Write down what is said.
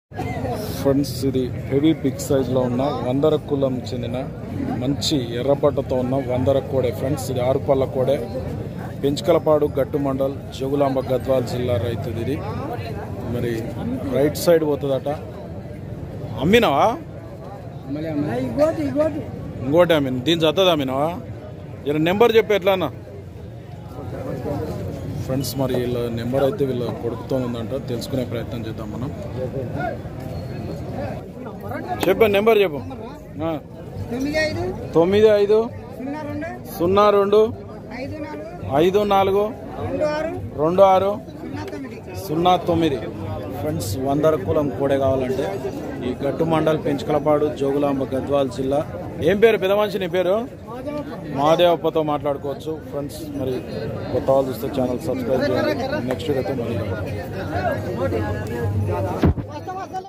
Friends ఇది heavy big సైజ్లో ఉన్న వందర కులం చెందిన మంచి ఎర్రపట్టతో ఉన్న వందర కోడే ఫ్రెండ్స్ ఇది ఆరుపల్ల కోడే పెంచుకలపాడు గట్టు మండల్ జగులాంబ గద్వాల్ జిల్లా రైతుది ఇది మరి రైట్ సైడ్ పోతుందట అమ్మినావా ఇంకోటి అమ్మిన దీని జతది అమ్మినావా జర నెంబర్ చెప్పి ఎట్లా అన్న ఫ్రెండ్స్ మరి వీళ్ళ నెంబర్ అయితే వీళ్ళ కొడుకుతో ఉందంట తెలుసుకునే ప్రయత్నం చేద్దాం మనం చెప్పు నెంబర్ చెప్పు ఆ. తొమ్మిది ఐదు తొమ్మిది ఐదు సున్నా రెండు సున్నా రెండు ఐదు నాలుగు ఐదు నాలుగు రెండు ఆరు రెండు ఆరు సున్నా తొమ్మిది సున్నా తొమ్మిది ఫ్రెండ్స్ వందర కులం కోడే కావాలంటే ఈ గట్టు మండల్ పెంచుకలపాడు జోగులాంబ గద్వాల్ జిల్లా ఏం పేరు పెద్ద మనిషి నీ పేరు మహాదేవప్పతో మాట్లాడుకోవచ్చు ఫ్రెండ్స్ మరి కొత్త వాళ్ళు చూస్తే ఛానల్ సబ్స్క్రైబ్ చేయండి నెక్స్ట్ అయితే మరి